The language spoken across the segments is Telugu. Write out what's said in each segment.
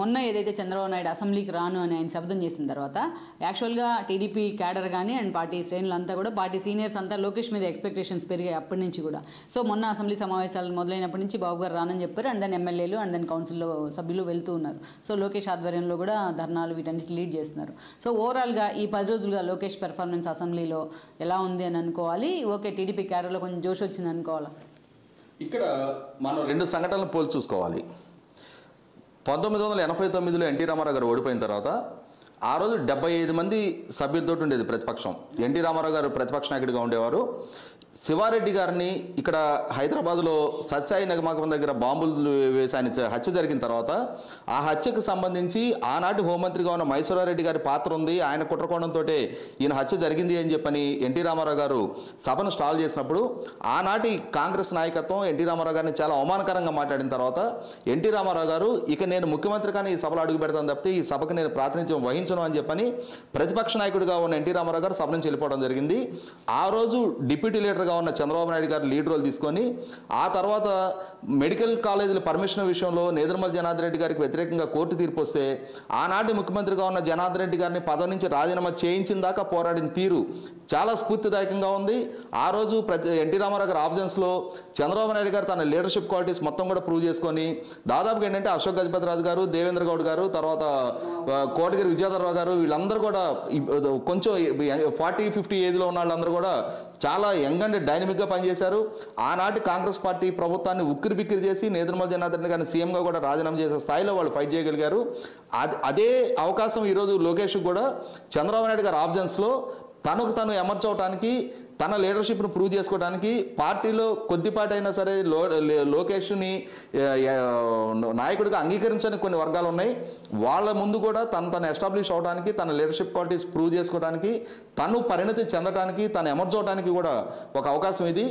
మొన్న ఏదైతే చంద్రబాబు నాయుడు అసెంబ్లీకి రాను అని ఆయన శబ్దం చేసిన తర్వాత యాక్చువల్గా టీడీపీ క్యాడర్ కానీ అండ్ పార్టీ శ్రేణులు అంతా కూడా పార్టీ సీనియర్స్ అంతా లోకేష్ మీద ఎక్స్పెక్టేషన్స్ పెరిగాయి అప్పటి నుంచి కూడా సో మొన్న అసెంబ్లీ సమావేశాలు మొదలైనప్పటి నుంచి బాబు గారు రానని చెప్పారు అండ్ దాని ఎమ్మెల్యేలు అండ్ దాని కౌన్సిల్లో సభ్యులు వెళ్తూ ఉన్నారు సో లోకేష్ ఆధ్వర్యంలో కూడా ధర్నాలు వీటన్నిటి లీడ్ చేస్తున్నారు సో ఓవరాల్గా ఈ పది రోజులుగా లోకేష్ పెర్ఫార్మెన్స్ అసెంబ్లీలో ఎలా ఉంది అని అనుకోవాలి ఓకే టీడీపీ క్యాడర్లో కొంచెం జోష్ వచ్చింది అనుకోవాలా ఇక్కడ మనం రెండు సంఘటనలు పోల్చి చూసుకోవాలి పంతొమ్మిది వందల ఎనభై తొమ్మిదిలో ఎన్టీ రామారావు గారు ఓడిపోయిన తర్వాత ఆ రోజు డెబ్బై ఐదు మంది సభ్యులతో ఉండేది ప్రతిపక్షం ఎన్టీ రామారావు గారు ప్రతిపక్ష నాయకుడిగా ఉండేవారు శివారెడ్డి గారిని ఇక్కడ హైదరాబాద్లో సత్సాయి నగమాకం దగ్గర బాంబులు వేసి ఆయన చ- హత్య జరిగిన తర్వాత ఆ హత్యకు సంబంధించి ఆనాటి హోంమంత్రిగా ఉన్న మైసూరారెడ్డి గారి పాత్ర ఉంది ఆయన కుట్రకోణంతో ఈయన హత్య జరిగింది అని చెప్పని ఎన్టీ రామారావు గారు సభను స్టాల్ చేసినప్పుడు ఆనాటి కాంగ్రెస్ నాయకత్వం ఎన్టీ రామారావు గారిని చాలా అవమానకరంగా మాట్లాడిన తర్వాత ఎన్టీ రామారావు గారు ఇక నేను ముఖ్యమంత్రి కానీ ఈ సభలో అడుగు పెడతాను తప్పితే ఈ సభకు నేను ప్రాతినిధ్యం వహించను అని చెప్పని ప్రతిపక్ష నాయకుడిగా ఉన్న ఎన్టీ రామారావు గారు సభ నుంచి వెళ్ళిపోవడం జరిగింది ఆ రోజు డిప్యూటీ లీడర్గా ఉన్న చంద్రబాబు నాయుడు గారు లీడ్ రోల్ తీసుకొని ఆ తర్వాత మెడికల్ కాలేజీల పర్మిషన్ విషయంలో నేదురుమల జనార్దన్ రెడ్డి గారికి వ్యతిరేకంగా కోర్టు తీర్పు వస్తే ఆనాటి ముఖ్యమంత్రిగా ఉన్న జనార్దన్ రెడ్డి గారిని పదవి నుంచి రాజీనామా చేయించిన దాకా పోరాడిన తీరు చాలా స్ఫూర్తిదాయకంగా ఉంది ఆ రోజు ప్రతి ఎన్టీ రామారావు గారి ఆబ్సెన్స్లో చంద్రబాబు నాయుడు గారు తన లీడర్షిప్ క్వాలిటీస్ మొత్తం కూడా ప్రూవ్ చేసుకొని దాదాపుగా ఏంటంటే అశోక్ గజపతి రాజు గారు దేవేంద్ర గౌడ్ గారు తర్వాత ఆ, కోటగిరి విజయధరరావు గారు వీళ్ళందరూ కూడా ఈ- కొంచెం ఫార్టీ ఫిఫ్టీ ఏజ్లో ఉన్న వాళ్ళందరూ కూడా చాలా యంగ్ అండ్ డైనమిక్గా పనిచేశారు ఆనాటి కాంగ్రెస్ పార్టీ ప్రభుత్వాన్ని ఉక్కిరి బిక్కిరి చేసి నేదురుమల జనార్దన్ గారిని సీఎంగా కూడా రాజీనామా చేసే స్థాయిలో వాళ్ళు ఫైట్ చేయగలిగారు అది అదే అవకాశం ఈరోజు లోకేష్ కూడా చంద్రబాబు నాయుడు గారి ఆబ్సెన్స్లో తనకు తను ఎమర్చవటానికి తన లీడర్షిప్ను ప్రూవ్ చేసుకోవడానికి పార్టీలో కొద్దిపాటి అయినా సరే లో లే- లోకేష్ని ఆ, ఆ, నాయకుడిగా అంగీకరించని కొన్ని వర్గాలు ఉన్నాయి వాళ్ళ ముందు కూడా తను తను ఎస్టాబ్లిష్ అవడానికి తన లీడర్షిప్ క్వాలిటీస్ ప్రూవ్ చేసుకోవడానికి తను పరిణతి చెందడానికి తను ఎమర్చవడానికి కూడా ఒక అవకాశం ఇది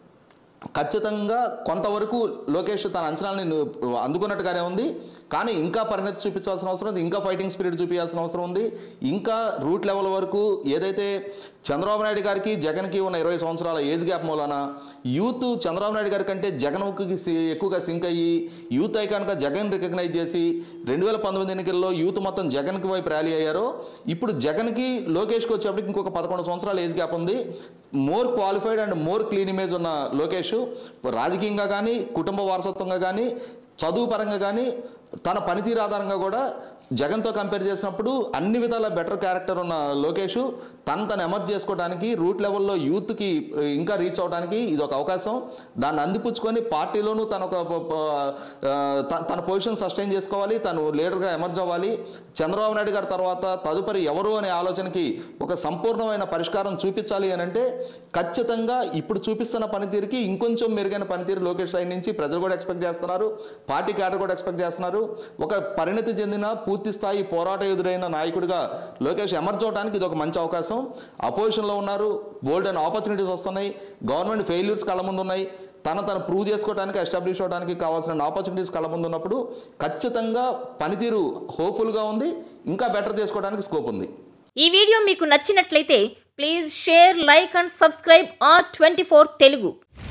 ఖచ్చితంగా కొంతవరకు లోకేష్ తన అంచనాలని ను- అందుకున్నట్టుగానే ఉంది కానీ ఇంకా పరిణతి చూపించాల్సిన అవసరం ఉంది ఇంకా ఫైటింగ్ స్పిరిట్ చూపించాల్సిన అవసరం ఉంది ఇంకా రూట్ లెవెల్ వరకు ఏదైతే చంద్రబాబు నాయుడు గారికి జగన్కి ఉన్న ఇరవై సంవత్సరాల ఏజ్ గ్యాప్ మూలాన యూత్ చంద్రబాబు నాయుడు గారి కంటే జగన్కి సి- ఎక్కువగా సింక్ అయ్యి యూత్ ఐకాన్గా జగన్ రికగ్నైజ్ చేసి రెండు వేల పంతొమ్మిది ఎన్నికల్లో యూత్ మొత్తం జగన్కి వైపు ర్యాలీ అయ్యారో ఇప్పుడు జగన్కి లోకేష్కి వచ్చేప్పటికి ఇంకొక పదకొండు సంవత్సరాల ఏజ్ గ్యాప్ ఉంది more qualified and more clean image ఉన్న లోకేష్ రాజకీయంగా కానీ కుటుంబ వారసత్వంగా కానీ చదువు పరంగా కానీ తన పనితీరు ఆధారంగా కూడా జగన్తో కంపేర్ చేసినప్పుడు అన్ని విధాల బెటర్ క్యారెక్టర్ ఉన్న లోకేష్ తను తను ఎమర్జ్ చేసుకోవడానికి రూట్ లెవెల్లో యూత్కి ఇంకా రీచ్ అవడానికి ఇది ఒక అవకాశం దాన్ని అందిపుచ్చుకొని పార్టీలోనూ తన ఒక ప- ప- ఆ, త- తన పొజిషన్ సస్టైన్ చేసుకోవాలి తను లీడర్గా ఎమర్జ్ అవ్వాలి చంద్రబాబు నాయుడు గారి తర్వాత తదుపరి ఎవరు అనే ఆలోచనకి ఒక సంపూర్ణమైన పరిష్కారం చూపించాలి అని అంటే ఖచ్చితంగా ఇప్పుడు చూపిస్తున్న పనితీరుకి ఇంకొంచెం మెరుగైన పనితీరు లోకేష్ సైడ్ నుంచి ప్రజలు కూడా ఎక్స్పెక్ట్ చేస్తున్నారు పార్టీ క్యాడర్ కూడా ఎక్స్పెక్ట్ చేస్తున్నారు ఒక పరిణతి చెందిన పూర్తి స్థాయి పోరాట ఎదురైన నాయకుడిగా లోకేష్ ఎమర్జ్ అవడానికి ఇది ఒక మంచి అవకాశం అపోజిషన్లో ఉన్నారు బోల్డ్ అండ్ ఆపర్చునిటీస్ వస్తున్నాయి గవర్నమెంట్ ఫెయిల్యూర్స్ కళ్ళ ముందు ఉన్నాయి తన తను ప్రూవ్ చేసుకోవడానికి ఎస్టాబ్లిష్ అవడానికి కావాల్సిన ఆపర్చునిటీస్ కళ్ళ ముందు ఉన్నప్పుడు ఖచ్చితంగా పనితీరు హోప్ఫుల్గా ఉంది ఇంకా బెటర్ చేసుకోవడానికి స్కోప్ ఉంది ఈ వీడియో మీకు నచ్చినట్లయితే please share like and subscribe R twenty Telugu